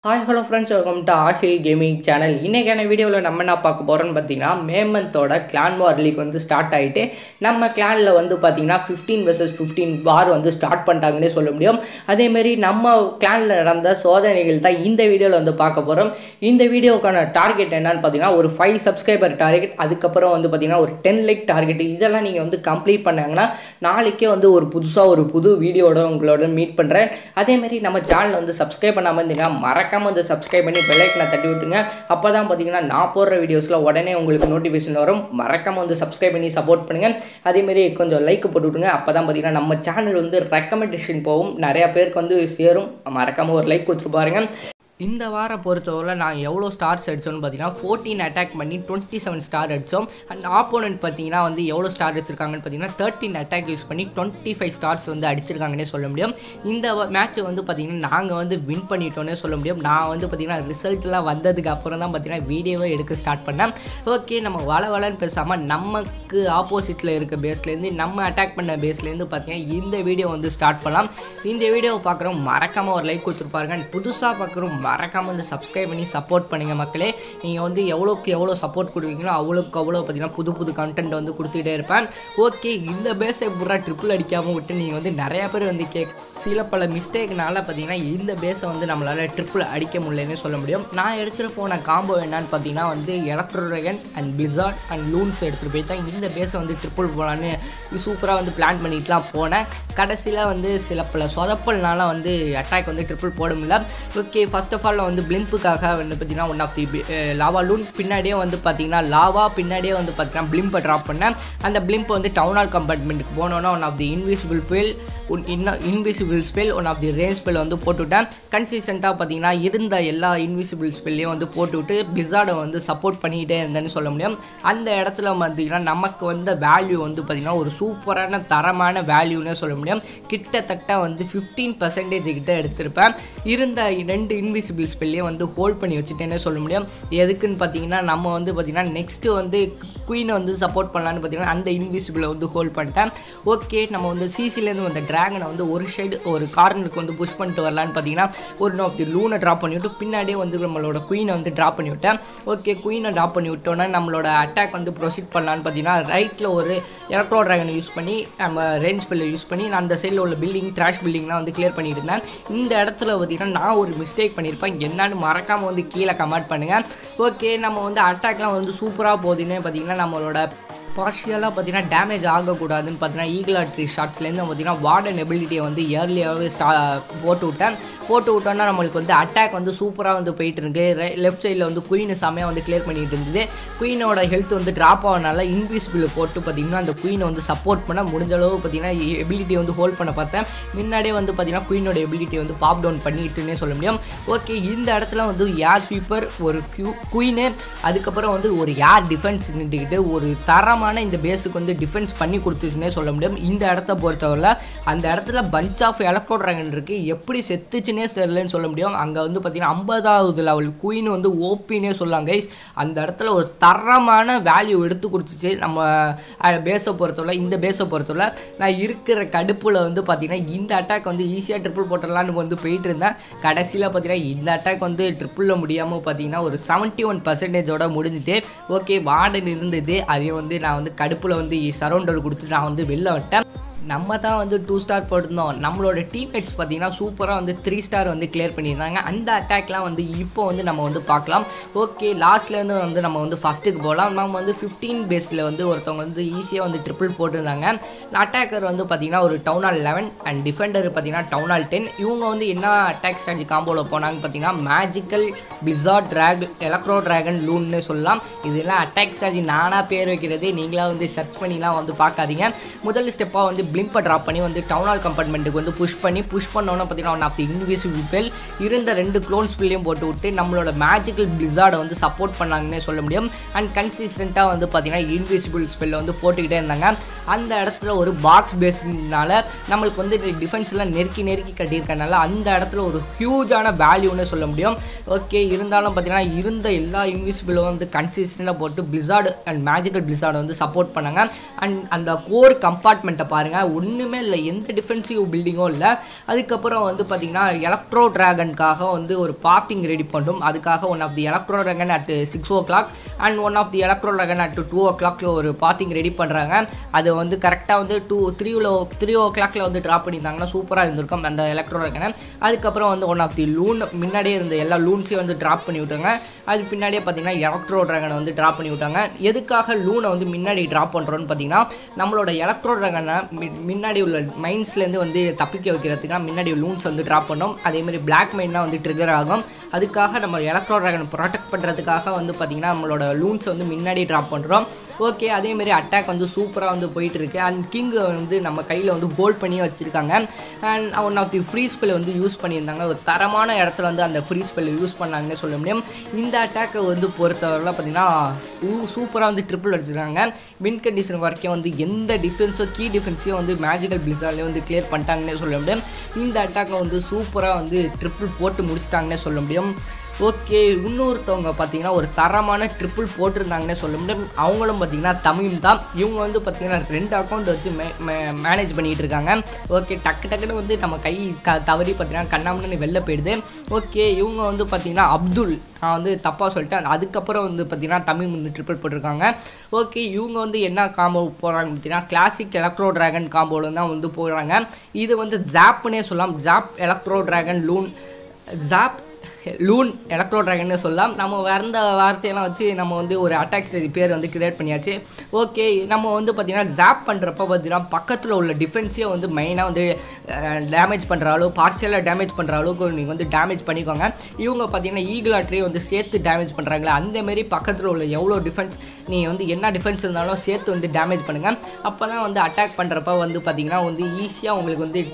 hi hello friends welcome to Aahil gaming channel இன்றைக்கான வீடியோவில் நம்ம என்ன பார்க்க போகிறோம்னு பார்த்தீங்கன்னா மேமந்தோட கிளான் வார் லீக் வந்து ஸ்டார்ட் ஆகிட்டு நம்ம கிளானில் வந்து பார்த்தீங்கன்னா ஃபிஃப்டீன் வர்சஸ் ஃபிஃப்டீன் வார் வந்து ஸ்டார்ட் பண்ணிட்டாங்கன்னே சொல்ல முடியும் அதேமாரி நம்ம கிளானில் நடந்த சோதனைகள் தான் இந்த வீடியோவில் வந்து பார்க்க போகிறோம் இந்த வீடியோக்கான டார்கெட் என்னன்னு பார்த்தீங்கன்னா ஒரு ஃபைவ் சப்ஸ்கிரைபர் டார்கெட் அதுக்கப்புறம் வந்து பார்த்தீங்கன்னா ஒரு டென் லைக் டார்கெட் இதெல்லாம் நீங்கள் வந்து கம்ப்ளீட் பண்ணாங்கன்னா நாளைக்கே வந்து ஒரு புதுசாக ஒரு புது வீடியோட உங்களோட மீட் பண்ணுறேன் அதேமாரி நம்ம சேனலை வந்து சப்ஸ்கிரைப் பண்ணாமல் இருந்தீங்கன்னா மறக்காம வந்து சப்ஸ்கிரைப் பண்ணி பெல்லைக்கனை தட்டி விட்டுங்க அப்போ தான் பார்த்தீங்கன்னா நான் போடுற வீடியோஸில் உடனே உங்களுக்கு நோட்டிஃபிகேஷன் வரும் மறக்காம வந்து சப்ஸ்கிரைப் பண்ணி சப்போர்ட் பண்ணுங்கள் அதேமாரி கொஞ்சம் லைக் போட்டு விட்டுங்க அப்போ தான் பார்த்தீங்கன்னா நம்ம சேனல் வந்து ரெக்கமெண்டேஷன் போகும் நிறையா பேருக்கு வந்து சேரும் மறக்காமல் ஒரு லைக் கொடுத்துட்டு பாருங்க இந்த வாரம் பொறுத்தவரை நான் எவ்வளோ ஸ்டார்ஸ் அடித்தோன்னு பார்த்தீங்கன்னா ஃபோர்டீன் அட்டாக் பண்ணி டுவெண்ட்டி செவன் ஸ்டார் அடித்தோம் அண்ட் ஆப்போனன்ட் பார்த்தீங்கன்னா வந்து எவ்வளோ ஸ்டார் அடிச்சிருக்காங்கன்னு பார்த்தீங்கன்னா தேர்ட்டின் அட்டாக் யூஸ் பண்ணி டுவெண்ட்டி ஃபைவ் ஸ்டார்ஸ் வந்து அடிச்சிருக்காங்கன்னே சொல்ல முடியும் இந்த மேட்ச் வந்து பார்த்தீங்கன்னா நாங்கள் வந்து வின் பண்ணிட்டோன்னே சொல்ல முடியும் நான் வந்து பார்த்தீங்கன்னா ரிசல்ட்லாம் வந்ததுக்கு அப்புறம் தான் பார்த்தீங்கன்னா வீடியோவை எடுக்க ஸ்டார்ட் பண்ணேன் ஓகே நம்ம வள வளன்னு பேசாமல் நமக்கு ஆப்போசிட்டில் இருக்க பேஸ்லேருந்து நம்ம அட்டாக் பண்ண பேஸ்லேருந்து பார்த்தீங்கன்னா இந்த வீடியோ வந்து ஸ்டார்ட் பண்ணலாம் இந்த வீடியோவை பார்க்குறோம் மறக்காமல் ஒரு லைக் கொடுத்துருப்பாருங்க அண்ட் புதுசாக பார்க்குறோம் மறக்காமல் வந்து சப்ஸ்கிரைப் பண்ணி சப்போர்ட் பண்ணுங்கள் மக்களே நீங்கள் வந்து எவ்வளோக்கு எவ்வளோ சப்போர்ட் கொடுக்குறீங்களோ அவ்வளோக்கு அவ்வளோ பார்த்தீங்கன்னா புது புது கண்டென்ட் வந்து கொடுத்துட்டே இருப்பேன் ஓகே இந்த பேஸை பூரா ட்ரிப்பிள் அடிக்காமல் விட்டு நீங்கள் வந்து நிறையா பேர் வந்து கேக் சில பல மிஸ்டேக்னால பார்த்தீங்கன்னா இந்த பேஸை வந்து நம்மளால் ட்ரிப்பிள் அடிக்க முடியலன்னு சொல்ல முடியும் நான் எடுத்துகிட்டு போன காம்போ என்னன்னு பார்த்தீங்கன்னா வந்து எலக்ட்ரோட்ரகன் அண்ட் பிசார்ட் அண்ட் லூன்ஸ் எடுத்துகிட்டு போய் தான் இந்த பேஸை வந்து ட்ரிப்பிள் போகலான்னு சூப்பராக வந்து பிளான் பண்ணிட்டுலாம் போனேன் கடைசியில் வந்து சில பல சொதப்பல்னால வந்து அட்டாக் வந்து ட்ரிப்பிள் போட முடியல ஓகே ஃபர்ஸ்ட் ஆஃப் ஆல் வந்து பிளிம்புக்காக வந்து பார்த்தீங்கன்னா one of the lava loon பின்னாடியே வந்து பார்த்தீங்கன்னா லாவா பின்னாடியே வந்து பார்த்தீங்கன்னா பிளிம்பை ட்ராப் பண்ணேன் அந்த பிளிம்ப் வந்து டவுன் ஹால் கம்பார்ட்மெண்ட்டுக்கு போனோன்னா one of the invisible spell இன்னும் invisible spell one of the range spell வந்து போட்டுவிட்டேன் கன்சிஸ்டண்ட்டாக பார்த்தீங்கன்னா இருந்த எல்லா இன்விசிபிள் ஸ்பெல்லையும் வந்து போட்டுவிட்டு பிசார்டை வந்து சப்போர்ட் பண்ணிக்கிட்டே இருந்தேன்னு சொல்ல முடியும் அந்த இடத்துல பார்த்தீங்கன்னா நமக்கு வந்த வேல்யூ வந்து பார்த்திங்கன்னா ஒரு சூப்பரான தரமான வேல்யூன்னே சொல்ல முடியும் கிட்டத்தட்ட வந்து ஃபிஃப்டீன் பர்சன்டேஜ் கிட்ட எடுத்திருப்பேன் இருந்த ரெண்டு இன்விசிபிள் ஸ்பெல்லையும் வந்து ஹோல்ட் பண்ணி வச்சுட்டேனே சொல்ல முடியும் எதுக்குன்னு பார்த்தீங்கன்னா நம்ம வந்து பார்த்திங்கன்னா நெக்ஸ்ட்டு வந்து குயினை வந்து சப்போர்ட் பண்ணலான்னு பார்த்தீங்கன்னா அந்த இன்விசிபிளை வந்து ஹோல்ட் பண்ணிட்டேன் ஓகே நம்ம வந்து சிசிலேருந்து வந்த ட்ராகனை வந்து ஒரு சைடு ஒரு கார்னருக்கு வந்து புஷ் பண்ணிட்டு வரலான்னு பார்த்தீங்கன்னா ஒரு ஆஃப் தி லூனை ட்ராப் பண்ணிவிட்டு பின்னாடியே வந்து நம்மளோட குயினை வந்து ட்ராப் பண்ணி விட்டேன் ஓகே குயினை ட்ராப் பண்ணி விட்டோன்னா நம்மளோட அட்டாக் வந்து ப்ரொசீட் பண்ணலான்னு பார்த்தீங்கன்னா ரைட்டில் ஒரு எலக்ட்ரோ ட்ராகனை யூஸ் பண்ணி நம்ம ரேஞ்ச் பில்லை யூஸ் பண்ணி நான் அந்த சைடில் உள்ள பில்டிங் ட்ராஷ் பில்டிங்லாம் வந்து கிளியர் பண்ணிட்டு இருந்தேன் இந்த இடத்துல பார்த்தீங்கன்னா நான் ஒரு மிஸ்டேக் பண்ணியிருப்பேன் என்னன்னு மறக்காமல் வந்து கீழே கமெண்ட் பண்ணுங்கள் ஓகே நம்ம வந்து அட்டாக்லாம் வந்து சூப்பராக போகுதுன்னு பார்த்தீங்கன்னா நம்மளோட பார்ஷியலாக பார்த்தீங்கன்னா டேமேஜ் ஆகக்கூடாதுன்னு பார்த்தீங்கன்னா ஈகிளாட்ரி ஷாட்ஸ்லேருந்து பார்த்தீங்கன்னா வார்டன் எபிலிட்டியை வந்து இயர்லியாகவே ஸ்டா போட்டு விட்டேன் போட்டு விட்டோன்னா நம்மளுக்கு வந்து அட்டாக் வந்து சூப்பராக வந்து போயிட்டு இருக்கு லெஃப்ட் சைடில் வந்து குயின் செம்மையாக வந்து கிளியர் பண்ணிட்டு இருந்தது குயினோட ஹெல்த் வந்து ட்ராப் ஆகனால இன்விசிபிள் போட்டு பார்த்தீங்கன்னா அந்த குயினை வந்து சப்போர்ட் பண்ண முடிஞ்ச அளவு பார்த்தீங்கன்னா எபிலிட்டி வந்து ஹோல்ட் பண்ண பார்த்தேன் முன்னாடியே வந்து பார்த்தீங்கன்னா குயினோட எபிலிட்டி வந்து பாப் டவுன் பண்ணிட்டுன்னே சொல்ல முடியும் ஓகே இந்த இடத்துல வந்து ஏர் ஸ்வீப்பர் ஒரு கியூ குயினு அதுக்கப்புறம் வந்து ஒரு ஏர் டிஃபென்ஸ் நின்றுக்கிட்டு ஒரு தரமாக தரமான இந்த பேஸுக்கு வந்து டிஃபென்ஸ் பண்ணி கொடுத்துச்சுன்னே சொல்ல முடியும் இந்த இடத்த பொறுத்தவரை அந்த இடத்துல பஞ்ச் ஆஃப் எலக்ட்ரோ ட்ராகன் இருக்குது எப்படி செத்துச்சுன்னே தெரிலன்னு சொல்ல முடியும் அங்கே வந்து பார்த்தீங்கன்னா ஐம்பதாவது லெவல் குயின் வந்து ஓப்பின்னே சொல்லாங்க கைஸ் அந்த இடத்துல ஒரு தரமான வேல்யூ எடுத்து கொடுத்துச்சு நம்ம பேஸை பொறுத்தவரை இந்த பேஸை பொறுத்தவரை நான் இருக்கிற கடுப்பில் வந்து பார்த்தீங்கன்னா இந்த அட்டாக் வந்து ஈஸியாக ட்ரிப்பிள் போட்டுடலான்னு வந்து போயிட்டு இருந்தேன் கடைசியில் பார்த்தீங்கன்னா இந்த அட்டாக் வந்து ட்ரிப்பிளில் முடியாமல் பார்த்தீங்கன்னா ஒரு செவன்ட்டி ஒன் பர்சன்டேஜோட முடிஞ்சுட்டு ஓகே வார்டன் இருந்தது அதையும் வந்து நான் வந்து கடுப்பில் வந்து சரௌண்டர் கொடுத்து நான் வந்து வெளில விட்டேன் நம்ம தான் வந்து டூ ஸ்டார் போட்டிருந்தோம் நம்மளோட டீம்மேட்ஸ் பார்த்தீங்கன்னா சூப்பராக வந்து த்ரீ ஸ்டார் வந்து கிளியர் பண்ணியிருந்தாங்க அந்த அட்டாக்லாம் வந்து இப்போ வந்து நம்ம வந்து பார்க்கலாம் ஓகே லாஸ்ட்லேருந்து வந்து நம்ம வந்து ஃபஸ்ட்டுக்கு போகலாம் நம்ம வந்து ஃபிஃப்டீன் பேஸில் வந்து ஒருத்தவங்க வந்து ஈஸியாக வந்து ட்ரிப்பிள் போட்டிருந்தாங்க அட்டாக்கர் வந்து பார்த்தீங்கன்னா ஒரு town hall eleven and defender பார்த்தீங்கன்னா டவுன் ஹால் டென் இவங்க வந்து என்ன அட்டாக் ஸ்ட்ராட்டஜி காம்போவில் போனாங்கன்னு பார்த்தீங்கன்னா மேஜிக்கல் பிசார்ட் ட்ராக் எலக்ட்ரோ ட்ராகன் லூன்னு சொல்லலாம் இதெல்லாம் அட்டாக் ஸ்ட்ராட்டஜி நானாக பேர் வைக்கிறது நீங்களாக வந்து சர்ச் பண்ணிலாம் வந்து பார்க்காதீங்க முதல் ஸ்டெப்பாக வந்து பிளிம்பை ட்ராப் பண்ணி வந்து டவுன் ஹால் கம்பார்ட்மெண்ட்டுக்கு வந்து புஷ் பண்ணி புஷ் பண்ணோன்னு பார்த்தீங்கன்னா one of the invisible spell இருந்த ரெண்டு க்ளோன் ஸ்பில்லையும் போட்டு விட்டு நம்மளோட மேஜிக்கல் பிளிசார்டை வந்து சப்போர்ட் பண்ணாங்கன்னே சொல்ல முடியும் அண்ட் கன்சிஸ்டண்ட்டாக வந்து பார்த்தீங்கன்னா இன்விசிபிள் ஸ்பெல்லை வந்து போட்டுக்கிட்டே இருந்தாங்க அந்த இடத்துல ஒரு பாக்ஸ் பேஸ்னால நம்மளுக்கு வந்து டிஃபென்ஸ்லாம் நெருக்கி நெருக்கி கட்டியிருக்கனால அந்த இடத்துல ஒரு ஹியூஜான வேல்யூன்னு சொல்ல முடியும் ஓகே இருந்தாலும் பார்த்தீங்கன்னா இருந்த எல்லா இன்விசிபிளும் வந்து கன்சிஸ்டண்ட்டாக போட்டு பிளிசார்டு அண்ட் மேஜிக்கல் பிளிசார்டை வந்து சப்போர்ட் பண்ணாங்க அண்ட் அந்த கோர் கம்பார்ட்மெண்ட்டை பாருங்கள் ஒன்றுமே இல்லை எந்த டிஃபென்சிவ் பில்டிங்கும் இல்லை அதுக்கப்புறம் வந்து பார்த்திங்கன்னா எலக்ட்ரோ ட்ராகனுக்காக வந்து ஒரு பாத்திங் ரெடி பண்ணும் அதுக்காக one of the electro dragon at six o'clock and one of the electro dragon at two ஓ கிளாக்ல ஒரு பாத்திங் ரெடி பண்ணுறாங்க அது வந்து கரெக்டாக வந்து டூ த்ரீ ஓ த்ரீ ஓ கிளாக்ல வந்து ட்ராப் பண்ணியிருந்தாங்கன்னா சூப்பராக இருந்திருக்கும் அந்த எலக்ட்ரோ ட்ராகனை அதுக்கப்புறம் வந்து ஒன் ஆஃப் தி லூன் முன்னாடியே இருந்த எல்லா லூன்ஸையும் வந்து ட்ராப் பண்ணி விட்டாங்க அது பின்னாடியே பார்த்தீங்கன்னா எலக்ட்ரோ ட்ராகனை வந்து ட்ராப் பண்ணி விட்டாங்க எதுக்காக லூனை வந்து முன்னாடி ட்ராப் பண்ணுறோன்னு பார்த்தீங்கன்னா நம்மளோட எலக்ட்ரோ ட்ராகனை முன்னாடி உள்ள மைன்ஸ்லேருந்து வந்து தப்பிக்க வைக்கிறதுக்காக முன்னாடி லூன்ஸ் வந்து ட்ராப் பண்ணோம் அதேமாதிரி பிளாக் மைன்னா வந்து ட்ரிகர் ஆகும் அதுக்காக நம்ம எலக்ட்ரோ ட்ராகனை ப்ரொடெக்ட் பண்ணுறதுக்காக வந்து பார்த்திங்கன்னா நம்மளோட லூன்ஸ் வந்து முன்னாடி ட்ராப் பண்ணுறோம் ஓகே அதேமாரி அட்டாக் வந்து சூப்பராக வந்து போயிட்டு இருக்கு அண்ட் கிங் வந்து நம்ம கையில் வந்து ஹோல்ட் பண்ணி வச்சுருக்காங்க and one of the free spell வந்து யூஸ் பண்ணியிருந்தாங்க ஒரு தரமான இடத்துல வந்து அந்த ஃப்ரீ ஸ்பெல் யூஸ் பண்ணாங்கன்னு சொல்ல முடியும் இந்த அட்டாக்கை வந்து பொறுத்தவரையில் பார்த்தீங்கன்னா சூப்பராக வந்து ட்ரிபிள் அடிச்சிருக்காங்க வின் கண்டிஷன் வரைக்கும் வந்து எந்த டிஃபென்ஸோ கீ டிஃபென்ஸையும் வந்து மேஜிக்கல் பிளிஸாலே வந்து கிளியர் பண்ணிட்டாங்கன்னே சொல்ல முடியும் இந்த அட்டாக்கை வந்து சூப்பராக வந்து ட்ரிபிள் போட்டு முடிச்சிட்டாங்கன்னே சொல்ல முடியும் ஓகே இன்னொருத்தவங்க பார்த்தீங்கன்னா ஒரு தரமான ட்ரிபிள் போட்டிருந்தாங்கன்னே சொல்ல முடியும் அவங்களும் பார்த்தீங்கன்னா தமிழ் தான் இவங்க வந்து பார்த்தீங்கன்னா ரெண்டு அக்கௌண்ட் வச்சு மே மேனேஜ் பண்ணிகிட்டு இருக்காங்க ஓகே டக்கு டக்குன்னு வந்து நம்ம கை க தவறி பார்த்தீங்கன்னா கண்ணாமன்னு வெளில போயிடுது ஓகே இவங்க வந்து பார்த்தீங்கன்னா அப்துல் நான் வந்து தப்பாக சொல்லிட்டேன் அதுக்கப்புறம் வந்து பார்த்தீங்கன்னா தமிழ் வந்து ட்ரிபிள் போட்டிருக்காங்க ஓகே இவங்க வந்து என்ன காம்போ போகிறாங்க பார்த்தீங்கன்னா கிளாசிக் எலக்ட்ரோ ட்ராகன் காம்போவில் தான் வந்து போகிறாங்க இது வந்து ஜாப்னே சொல்லலாம் zap electro dragon loon zap loon electro ட்ராகன்னு சொல்லலாம் நம்ம வந்த வார்த்தையெல்லாம் வச்சு நம்ம வந்து ஒரு அட்டாக் ஸ்டேஜ் பேர் வந்து கிரியேட் பண்ணியாச்சு ஓகே நம்ம வந்து பார்த்திங்கன்னா ஜாப் பண்ணுறப்ப பார்த்தீங்கன்னா பக்கத்தில் உள்ள டிஃபென்ஸையும் வந்து மெயினாக வந்து டேமேஜ் பண்ணுற அளவு பார்ஷியலாக டேமேஜ் பண்ணுற அளவுக்கு நீங்கள் வந்து டேமேஜ் பண்ணிக்கோங்க இவங்க பார்த்தீங்கன்னா ஈகிளாட்ரியை வந்து சேர்த்து டேமேஜ் பண்ணுறாங்களே அந்தமாரி பக்கத்தில் உள்ள எவ்வளோ டிஃபென்ஸ் நீங்கள் வந்து என்ன டிஃபென்ஸ் இருந்தாலும் சேர்த்து வந்து டேமேஜ் பண்ணுங்கள் அப்போ தான் வந்து அட்டாக் பண்ணுறப்ப வந்து பார்த்திங்கன்னா வந்து ஈஸியாக உங்களுக்கு வந்து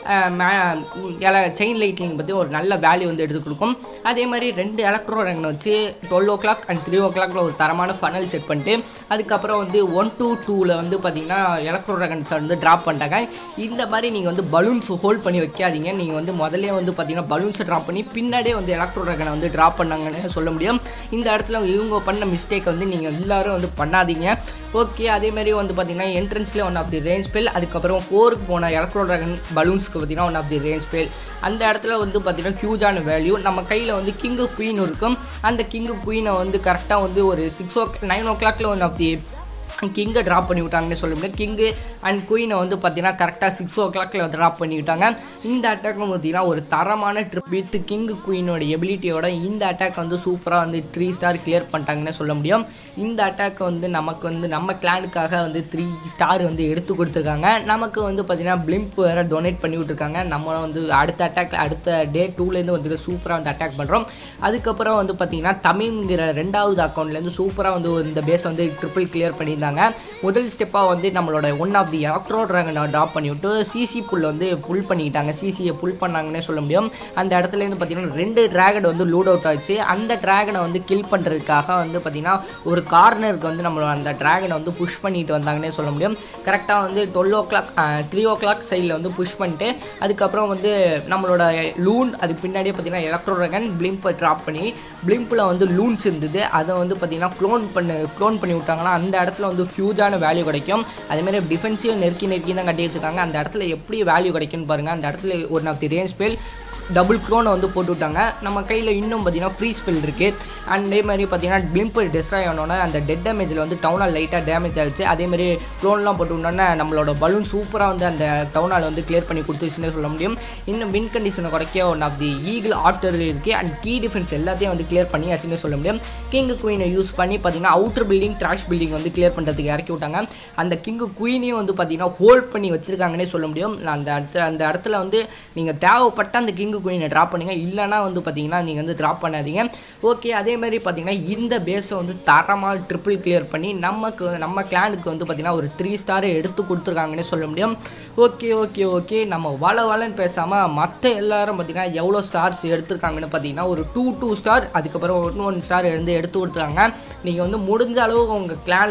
செயின் லைட்னிங் பற்றி ஒரு நல்ல வேல்யூ வந்து எடுத்து கொடுக்கும் அதே மாதிரி ரெண்டு எலக்ட்ரோ ரேங்கனை வச்சு twelve o'clock and three ஓ கிளாக்ல ஒரு தரமான ஃபனல் செட் பண்ணிட்டு அதுக்கப்புறம் வந்து ஒன் டூ டூவில் வந்து பார்த்தீங்கன்னா எலக்ட்ரோ ரேகன்ஸ் வந்து ட்ராப் பண்ணிட்டாங்க இந்த மாதிரி நீங்கள் வந்து பலூன்ஸ் ஹோல்ட் பண்ணி வைக்காதீங்க நீங்கள் வந்து முதல்ல வந்து பார்த்தீங்கன்னா பலூன்ஸை ட்ராப் பண்ணி பின்னாடியே வந்து எலக்ட்ரோ ரேகனை வந்து ட்ராப் பண்ணாங்கன்னு சொல்ல முடியும் இந்த இடத்துல இவங்க பண்ண மிஸ்டேக் வந்து நீங்கள் எல்லாரும் வந்து பண்ணாதீங்க ஓகே அதே மாதிரி வந்து பார்த்தீங்கன்னா என்ட்ரன்ஸ்லேயே one of the range spell அதுக்கப்புறம் கோருக்கு போன எலக்ட்ரோ ட்ராகன் பலூன்ஸ்க்கு பார்த்தீங்கன்னா one of the range spell அந்த இடத்துல வந்து பார்த்தீங்கன்னா ஹியூஜான வேல்யூ நம்ம கையில் வந்து கிங்கு குயின் இருக்கும் அந்த கிங்கு குயினை வந்து கரெக்டாக வந்து ஒரு சிக்ஸ் ஓ நைன் ஓ கிளாக்ல ஒன் ஆஃப் தி கிங்கை ட்ராப் பண்ணி விட்டாங்கன்னு சொல்ல முடியாது கிங்கு அண்ட் குயினை வந்து பார்த்தீங்கன்னா கரெக்டாக சிக்ஸ் ஓ கிளாக்ல ட்ராப் பண்ணி விட்டாங்க இந்த அட்டாக்கும் பார்த்தீங்கன்னா ஒரு தரமான ட்ரிப் வித் கிங் குயினோட எபிலிட்டியோட இந்த அட்டாக் வந்து சூப்பராக வந்து த்ரீ ஸ்டார் கிளியர் பண்ணிட்டாங்கன்னு சொல்ல முடியும் இந்த அட்டாக் வந்து நமக்கு வந்து நம்ம கிளானுக்காக வந்து த்ரீ ஸ்டார் வந்து எடுத்து கொடுத்துருக்காங்க நமக்கு வந்து பார்த்தீங்கன்னா பிளிம்ப் வேறு டொனேட் பண்ணி விட்ருக்காங்க நம்ம வந்து அடுத்த அட்டாக் அடுத்த டே டூலேருந்து வந்து சூப்பராக வந்து அட்டாக் பண்ணுறோம் அதுக்கப்புறம் வந்து பார்த்தீங்கன்னா தமிழ்ங்கிற ரெண்டாவது அக்கௌண்ட்லேருந்து சூப்பராக வந்து இந்த பேஸை வந்து ட்ரிபிள் கிளியர் பண்ணியிருந்தாங்க முதல் ஸ்டெப்பாக வந்து நம்மளோட ஒன் ஆஃப் தி எலக்ட்ரோ ட்ராகனை ட்ராப் பண்ணி விட்டு சிசி புல் வந்து புல் பண்ணிக்கிட்டாங்க சிசியை புல் பண்ணாங்கன்னே சொல்ல முடியும் அந்த இடத்துலேருந்து பார்த்தீங்கன்னா ரெண்டு ட்ராகன் வந்து லூட் அவுட் ஆச்சு அந்த ட்ராகனை வந்து கில் பண்ணுறதுக்காக வந்து பார்த்தீங்கன்னா ஒரு கார்னருக்கு வந்து நம்மளோட அந்த ட்ராகனை வந்து புஷ் பண்ணிட்டு வந்தாங்கன்னே சொல்ல முடியும் கரெக்டாக வந்து twelve o'clock three o'clock சைடில் வந்து புஷ் பண்ணிட்டு அதுக்கப்புறம் வந்து நம்மளோட லூன் அது பின்னாடியே பார்த்தீங்கன்னா எலக்ட்ரோ ட்ராகன் பிளிம்பை ட்ராப் பண்ணி பிளிம்பில் வந்து லூன்ஸ் இருந்தது அதை வந்து பார்த்தீங்கன்னா க்ளோன் பண்ணு க்ளோன் பண்ணி விட்டாங்கன்னா அந்த இடத்துல வந்து ஹியூஜான வேல்யூ கிடைக்கும் அதேமாதிரி டிஃபென்ஸையும் நெருக்கி நெருக்கி தான் கட்டி வச்சிருக்காங்க அந்த இடத்துல எப்படி வேல்யூ கிடைக்கும்னு பாருங்கள் அந்த இடத்துல ஒரு of the range spell double க்ளோனை வந்து போட்டு விட்டாங்க நம்ம கையில் இன்னும் பார்த்தீங்கன்னா ஃப்ரீ ஸ்பெல் இருக்குது அண்ட் அதே மாதிரி பார்த்தீங்கன்னா பிளிம்பிள் டெஸ்ட்ராய் ஆனோடனே அந்த டெட் டேமேஜில் வந்து டவுனால் லைட்டாக டேமேஜ் ஆச்சு அதேமாதிரி க்ளோன்லாம் போட்டு விட்டோன்னே நம்மளோட பலூன் சூப்பராக வந்து அந்த டவுனால் வந்து கிளியர் பண்ணி கொடுத்துச்சுன்னே சொல்ல முடியும் இன்னும் வின் கண்டிஷனை குறைக்க ஒன் ஆஃப் தி ஈகிள் ஆர்டர் இருக்குது அண்ட் கீ டிஃபென்ஸ் எல்லாத்தையும் வந்து கிளியர் பண்ணியாச்சுன்னு சொல்ல முடியும் கிங் குயினை யூஸ் பண்ணி பார்த்தீங்கன்னா அவுட்டர் பில்டிங் ட்ராஷ் பில்டிங் வந்து கிளியர் பண்ணுறதுக்கு இறக்கி விட்டாங்க அந்த கிங்கு குயினையும் வந்து பார்த்தீங்கன்னா ஹோல்ட் பண்ணி வச்சிருக்காங்கன்னே சொல்ல முடியும் அந்த இடத்துல அந்த இடத்துல வந்து நீங்கள் தேவைப்பட்ட அந்த கிங்கு குயினை ட்ராப் பண்ணுங்க இல்லைனா வந்து பார்த்தீங்கன்னா நீங்கள் வந்து ட்ராப் பண்ணாதீங்க ஓகே அதே மாதிரி பார்த்தீங்கன்னா இந்த பேஸை வந்து தரமாக ட்ரிபிள் கிளியர் பண்ணி நமக்கு நம்ம கிளானுக்கு வந்து பார்த்தீங்கன்னா ஒரு த்ரீ ஸ்டாரை எடுத்து கொடுத்துருக்காங்கன்னே சொல்ல முடியும் ஓகே ஓகே ஓகே நம்ம வள வளன்னு பேசாமல் மற்ற எல்லாரும் பார்த்தீங்கன்னா எவ்வளோ ஸ்டார்ஸ் எடுத்திருக்காங்கன்னு பார்த்தீங்கன்னா ஒரு டூ டூ ஸ்டார் அதுக்கப்புறம் ஒன் ஒன் ஸ்டார் வந்து எடுத்து கொடுத்துருக்காங்க நீங்கள் வந்து முடிஞ்ச அளவுக்கு உங்கள் கிளானில் வந்து ஒரு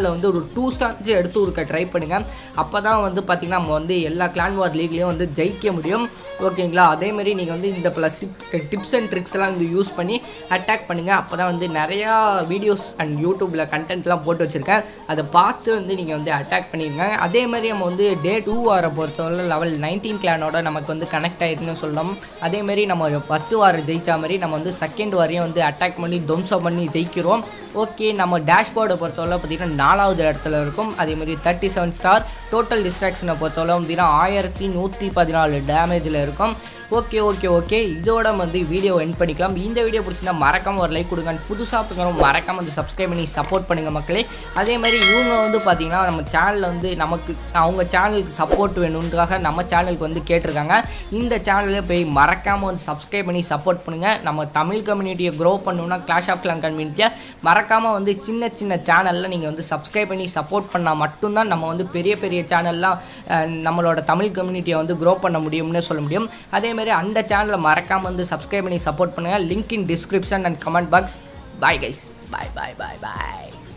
ஒரு டூ ஸ்டார்ஸ் எடுத்து கொடுக்க ட்ரை பண்ணுங்கள் அப்போ தான் வந்து பார்த்திங்கன்னா நம்ம வந்து எல்லா கிளான் வார் லீக்லேயும் வந்து ஜெயிக்க முடியும் ஓகேங்களா அதேமாரி நீங்கள் வந்து இந்த ப்ளஸ் டிப்ஸ் அண்ட் ட்ரிக்ஸ் எல்லாம் வந்து யூஸ் பண்ணி அட்டாக் பண்ணுங்கள் அப்போ தான் வந்து நிறையா வீடியோஸ் அண்ட் யூடியூப்பில் கண்டென்ட்லாம் போட்டு வச்சுருக்கேன் அதை பார்த்து வந்து நீங்கள் வந்து அட்டாக் பண்ணிடுங்க அதே மாதிரி நம்ம வந்து டே டூ வார பொறுத்தவரை லெவல் நைன்டீன் கிளானோட நமக்கு வந்து கனெக்ட் ஆயிருக்குன்னு சொல்லலாம் அதேமாரி நம்ம ஃபஸ்ட்டு வாரம் ஜெயிச்ச மாதிரி நம்ம வந்து செகண்ட் வாரையும் வந்து அட்டாக் பண்ணி துவம்சம் பண்ணி ஜெயிக்கிறோம் ஓகே நம்ம டேஷ்போர்டை பொறுத்தவரை பார்த்திங்கன்னா நாலாவது இடத்துல இருக்கும் அதேமாதிரி தேர்ட்டி செவன் ஸ்டார் டோட்டல் டிஸ்ட்ராக்ஷனை பொறுத்தவரை பார்த்திங்கன்னா ஆயிரத்தி நூற்றி பதினாலு டேமேஜில் இருக்கும் ஓகே ஓகே ஓகே இதோட வந்து வீடியோ என் பண்ணிக்கலாம் இந்த வீடியோ பிடிச்சிருந்தா மறக்காம ஒரு லைக் கொடுங்க புதுசாக பார்க்குறோம் மறக்காம வந்து சப்ஸ்கிரைப் பண்ணி சப்போர்ட் பண்ணுங்க மக்களே அதே மாதிரி இவங்க வந்து பார்த்தீங்கன்னா நம்ம சேனலில் வந்து நமக்கு அவங்க சேனலுக்கு சப்போர்ட் வேணுன்றக்காக நம்ம சேனலுக்கு வந்து கேட்டிருக்காங்க இந்த சேனலில் போய் மறக்காமல் வந்து சப்ஸ்கிரைப் பண்ணி சப்போர்ட் பண்ணுங்கள் நம்ம தமிழ் கம்யூனிட்டியை க்ரோ பண்ணணும்னா கிளாஷ் ஆஃப் கிளான் கம்யூனிட்டியை மறக்காமல் வந்து சின்ன சின்ன சேனலில் நீங்கள் வந்து சப்ஸ்கிரைப் பண்ணி சப்போர்ட் பண்ணால் மட்டும்தான் நம்ம வந்து பெரிய பெரிய சேனல்லாம் நம்மளோட தமிழ் கம்யூனிட்டியை வந்து க்ரோ பண்ண முடியும்னு சொல்ல முடியும் அதேமாதிரி அந்த சேனலை மறக்காமல் வந்து சப்ஸ்கிரைப் பண்ணி சப்போர்ட் பண்ணுங்கள் link in description and comment box bye guys bye bye bye bye